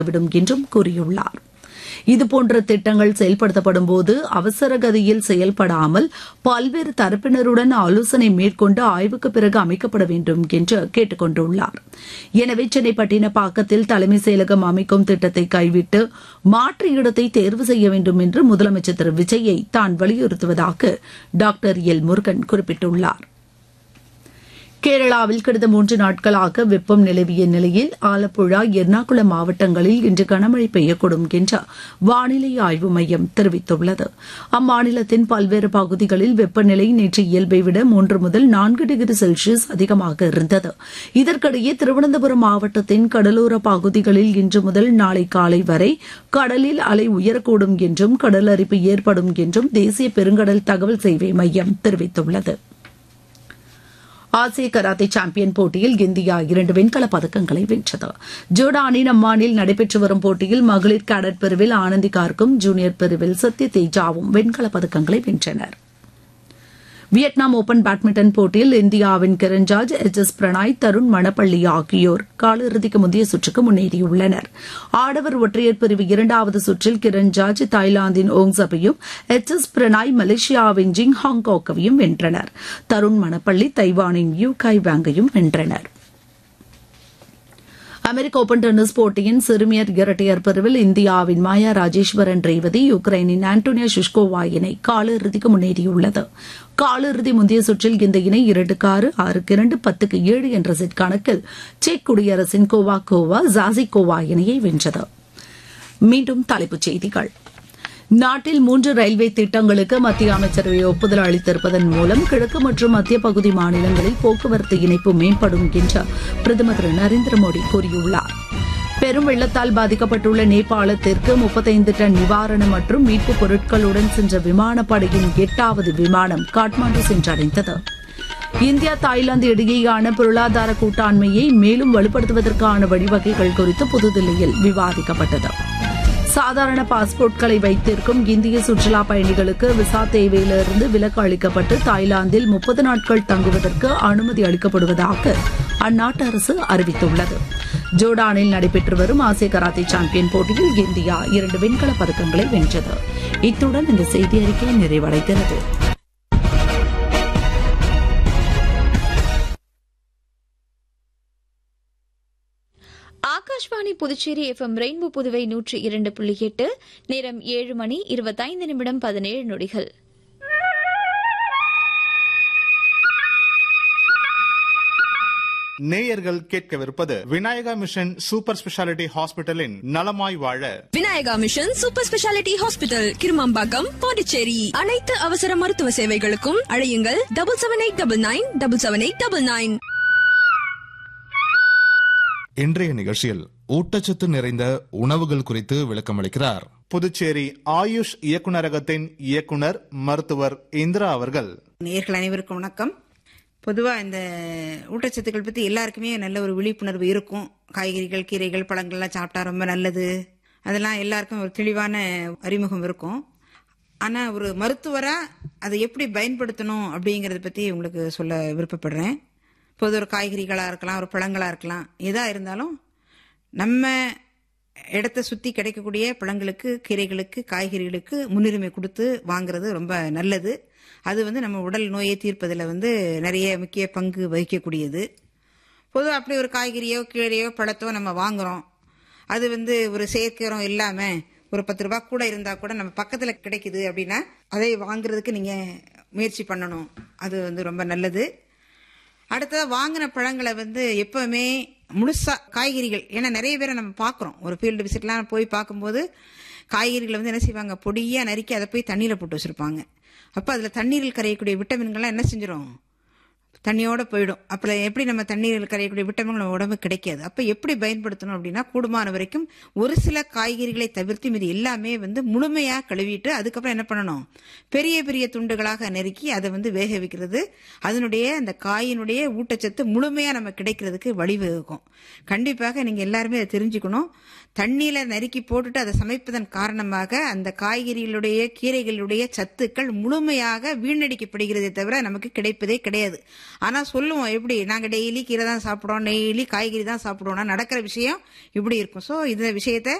விடும் என்றும் கூறியுள்ளார் இதுபோன்ற திட்டங்கள் செயல்படுத்தப்படும் போது அவசர கதியில் செயல்படாமல் பல்வேறு தரப்பினருடன் ஆலோசனை மேற்கொண்டு ஆய்வுக்கு பிறகு அமைக்கப்பட வேண்டும் என்று கேட்டுக் கொண்டுள்ளார் எனவே சென்னை பட்டினப்பாக்கத்தில் தலைமை செயலகம் அமைக்கும் திட்டத்தை கைவிட்டு மாற்று இடத்தை தேர்வு செய்ய வேண்டும் என்று முதலமைச்சர் திரு விஜயை தான் வலியுறுத்துவதாக டாக்டர் எல் முருகன் குறிப்பிட்டுள்ளார் கேரளாவில் கடந்த மூன்று நாட்களாக வெப்பம் நிலவிய நிலையில் ஆலப்புழா எர்ணாகுளம் மாவட்டங்களில் இன்று கனமழை பெய்யக்கூடும் என்று வானிலை ஆய்வு மையம் தெரிவித்துள்ளது அம்மாநிலத்தின் பல்வேறு பகுதிகளில் வெப்பநிலை நேற்று இயல்பை விட மூன்று முதல் நான்கு டிகிரி செல்சியஸ் அதிகமாக இருந்தது இதற்கிடையே திருவனந்தபுரம் மாவட்டத்தின் கடலோர பகுதிகளில் இன்று முதல் நாளை காலை வரை கடலில் அலை உயரக்கூடும் என்றும் கடல் அரிப்பு ஏற்படும் என்றும் தேசிய பெருங்கடல் தகவல் சேவை மையம் தெரிவித்துள்ளது ஆசிய கராத்தே சாம்பியன் போட்டியில் இந்தியா இரண்டு வெண்கலப் பதக்கங்களை வென்றது ஜோர்டானின் அம்மானில் நடைபெற்று வரும் போட்டியில் மகளிர் கேடட் பிரிவில் ஆனந்தி கார்க்கும் ஜூனியர் பிரிவில் சத்ய தேஜாவும் வெண்கலப் பதக்கங்களை வென்றனர் வியட்நாம் ஓபன் பேட்மிண்டன் போட்டியில் இந்தியாவின் கிரண்ஜாஜ் எச் எஸ் பிரணாய் தருண் மணப்பள்ளி ஆகியோர் காலிறுதிக்கு முந்தைய சுற்றுக்கு முன்னேறியுள்ளனர் ஆடவர் ஒற்றையர் பிரிவு இரண்டாவது சுற்றில் கிரண்ஜாஜ் தாய்லாந்தின் ஓங்சபையும் எச் எஸ் பிரணாய் மலேசியாவின் ஜிங் ஹாங்காக்கையும் வென்றனர் தருண் மணப்பள்ளி தைவானின் யூ காய் வாங்கையும் வென்றனர் அமெரிக்க ஓபன் டென்னிஸ் போட்டியின் சிறுமியர் இரட்டையர் பிரிவில் இந்தியாவின் மாயா ராஜேஸ்வரன் ரேவதி யுக்ரைனின் ஆண்டோனியா ஷிஷ்கோவா இணை காலிறுதிக்கு முன்னேறியுள்ளது காலிறுதி முந்தைய சுற்றில் இந்த இணை இரண்டுக்கு ஆறு ஆறுக்கு இரண்டு பத்துக்கு ஏழு என்ற செட் கணக்கில் செக் குடியரசின் கோவா கோவா ஜாசிகோவா இணையை வென்றது மீண்டும் தலைப்புச் செய்திகள் நாட்டில் மூன்று ரயில்வே திட்டங்களுக்கு மத்திய அமைச்சரவை ஒப்புதல் அளித்திருப்பதன் மூலம் கிழக்கு மற்றும் மத்திய பகுதி மாநிலங்களில் போக்குவரத்து இணைப்பு மேம்படும் என்று பிரதமர் திரு நரேந்திர மோடி கூறியுள்ளார் பெரும் வெள்ளத்தால் பாதிக்கப்பட்டுள்ள நேபாளத்திற்கு முப்பத்தைந்து டன் நிவாரணம் மற்றும் மீட்புப் பொருட்களுடன் சென்ற விமானப்படையின் எட்டாவது விமானம் காட்மாண்டு சென்றடைந்தது இந்தியா தாய்லாந்து இடையேயான பொருளாதார கூட்டாண்மையை மேலும் வலுப்படுத்துவதற்கான வழிவகைகள் குறித்து புதுதில்லியில் விவாதிக்கப்பட்டது சாதாரண பாஸ்போர்ட்களை வைத்திருக்கும் இந்திய சுற்றுலா பயணிகளுக்கு விசா தேவையிலிருந்து விலக்கு அளிக்கப்பட்டு தாய்லாந்தில் முப்பது நாட்கள் தங்குவதற்கு அனுமதி அளிக்கப்படுவதாக அந்நாட்டு அரசு அறிவித்துள்ளது ஜோர்டானில் நடைபெற்று வரும் ஆசிய கராத்தே சாம்பியன் போட்டியில் இந்தியா இரண்டு வெண்கலப் பதக்கங்களை வென்றது இத்துடன் இந்த செய்தி அறிக்கை நிறைவடைகிறது ஆகாஷ்வாணி புதுச்சேரி எஃப்எம் ரெயின்போ புதுவை நூற்றி இரண்டு புள்ளி எட்டு நேரம் ஏழு மணி இருபத்தைந்து நிமிடம் பதினேழு நொடிகள் நேயர்கள் கேட்கவிருப்பது விநாயகா மிஷன் சூப்பர் ஸ்பெஷாலிட்டி ஹாஸ்பிட்டலின் நலமாய் வாழ Vinayaka mission super speciality hospital Kirumampakkam Pondicherry அனைத்து அவசர மருத்துவ சேவைகளுக்கும் அழையுங்கள் double seven eight double nine double seven eight double nine இன்றைய நிகழ்ச்சியில் ஊட்டச்சத்து நிறைந்த உணவுகள் குறித்து விளக்கமளிக்கிறார் புதுச்சேரி ஆயுஷ் இயக்குநரகத்தின் இயக்குனர் மருத்துவர் இந்திரா அவர்கள் நேர்கள் அனைவருக்கும் வணக்கம் பொதுவாக இந்த ஊட்டச்சத்துக்கள் பற்றி எல்லாருக்குமே நல்ல ஒரு விழிப்புணர்வு இருக்கும் காய்கறிகள் கீரைகள் பழங்கள்லாம் சாப்பிட்டா ரொம்ப நல்லது அதெல்லாம் எல்லாருக்கும் ஒரு தெளிவான அறிமுகம் இருக்கும் ஆனால் ஒரு மருத்துவராக அதை எப்படி பயன்படுத்தணும் அப்படிங்கிறத பற்றி உங்களுக்கு சொல்ல விருப்பப்படுறேன் பொது ஒரு காய்கறிகளாக இருக்கலாம் ஒரு பழங்களாக இருக்கலாம் எதாக இருந்தாலும் நம்ம இடத்த சுற்றி கிடைக்கக்கூடிய பழங்களுக்கு கீரைகளுக்கு காய்கறிகளுக்கு முன்னுரிமை கொடுத்து வாங்குறது ரொம்ப நல்லது அது வந்து நம்ம உடல் நோயை தீர்ப்பதில் வந்து நிறைய முக்கிய பங்கு வகிக்கக்கூடியது பொதுவாக அப்படி ஒரு காய்கறியோ கீரையோ பழத்தோ நம்ம வாங்குறோம் அது வந்து ஒரு செயற்கரம் இல்லாமல் ஒரு பத்து ரூபா கூட இருந்தால் கூட நம்ம பக்கத்தில் கிடைக்குது அப்படின்னா அதை வாங்குறதுக்கு நீங்கள் முயற்சி பண்ணணும் அது வந்து ரொம்ப நல்லது அடுத்தது வாங்கின பழங்களை வந்து எப்பவுமே முழுசா காய்கறிகள் ஏன்னா நிறைய பேரை நம்ம பார்க்குறோம் ஒரு ஃபீல்டு விசிட்லாம் போய் பார்க்கும்போது காய்கறிகளை வந்து என்ன செய்வாங்க பொடியாக நறுக்கி அதை போய் தண்ணியில் போட்டு வச்சுருப்பாங்க அப்போ அதில் தண்ணீரில் கரையக்கூடிய விட்டமின்கள்லாம் என்ன செஞ்சிடும் தண்ணியோட போயிடும் அப்புறம் எப்படி நம்ம தண்ணீரில் கரையக்கூடிய விட்டமின்கள் நம்ம உடம்பு கிடைக்காது அப்போ எப்படி பயன்படுத்தணும் அப்படின்னா கூடுமான வரைக்கும் ஒரு சில காய்கறிகளை தவிர்த்து மீது எல்லாமே வந்து முழுமையாக கழுவிட்டு அதுக்கப்புறம் என்ன பண்ணணும் பெரிய பெரிய துண்டுகளாக நெருக்கி அதை வந்து வேக வைக்கிறது அதனுடைய அந்த காயினுடைய ஊட்டச்சத்து முழுமையாக நம்ம கிடைக்கிறதுக்கு வழிவகுக்கும் கண்டிப்பாக நீங்கள் எல்லாருமே அதை தெரிஞ்சுக்கணும் தண்ணியில் நறுக்கி போட்டுட்டு அதை சமைப்பதன் காரணமாக அந்த காய்கறிகளுடைய கீரைகளுடைய சத்துக்கள் முழுமையாக வீணடிக்கப்படுகிறதே தவிர நமக்கு கிடைப்பதே கிடையாது ஆனால் சொல்லுவோம் எப்படி நாங்கள் டெய்லி கீரை தான் சாப்பிடுவோம் டெய்லி காய்கறி தான் சாப்பிடுவோம்னா நடக்கிற விஷயம் இப்படி இருக்கும் ஸோ இந்த விஷயத்த